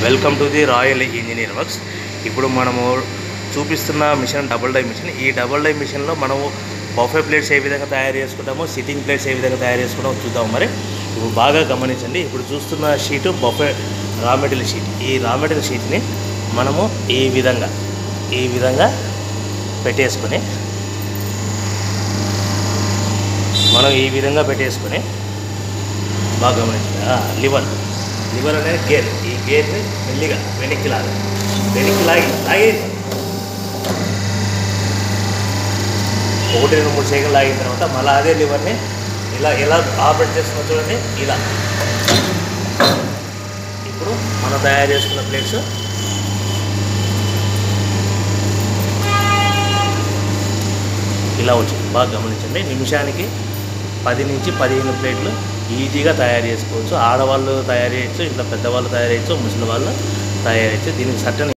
welcome to the royal engineer works ఇప్పుడు మనము చూపిస్తున్న మిషన్ డబుల్ డై మిషన్ ఈ డబుల్ డై మిషన్లో మనము బఫే ప్లేట్స్ ఏ విధంగా తయారు చేసుకుంటామో సిట్టింగ్ ప్లేట్స్ ఏ విధంగా తయారు చేసుకుంటామో చూద్దాం మరి ఇప్పుడు బాగా గమనించండి ఇప్పుడు చూస్తున్న షీటు బఫే రా మెటీరియల్ షీట్ ఈ రా మెటీరియల్ షీట్ని మనము ఈ విధంగా ఈ విధంగా పెట్టేసుకొని మనం ఈ విధంగా పెట్టేసుకొని బాగా గమనించండి ఆ, లివర్ లివర్ అనేది గేర్ ఈ గేర్ని మెల్లిగా వెనక్కి లాగా వెనక్కి లాగి లాగి ఒకటి రెండు మూడు సెకండ్ లాగిన తర్వాత మళ్ళీ అదే లివర్ని ఇలా ఎలా ఆపరేట్ చేస్తున్నా చూడండి ఇలా ఇప్పుడు మనం తయారు చేసుకున్న ప్లేట్స్ ఇలా వచ్చింది బాగా గమనించండి నిమిషానికి పది నుంచి పదిహేను ప్లేట్లు ఈజీగా తయారు చేసుకోవచ్చు ఆడవాళ్ళు తయారు చేయొచ్చు ఇంట్లో పెద్దవాళ్ళు తయారు చేయొచ్చు ముసలి వాళ్ళు తయారు చేయొచ్చు దీనికి సర్టన్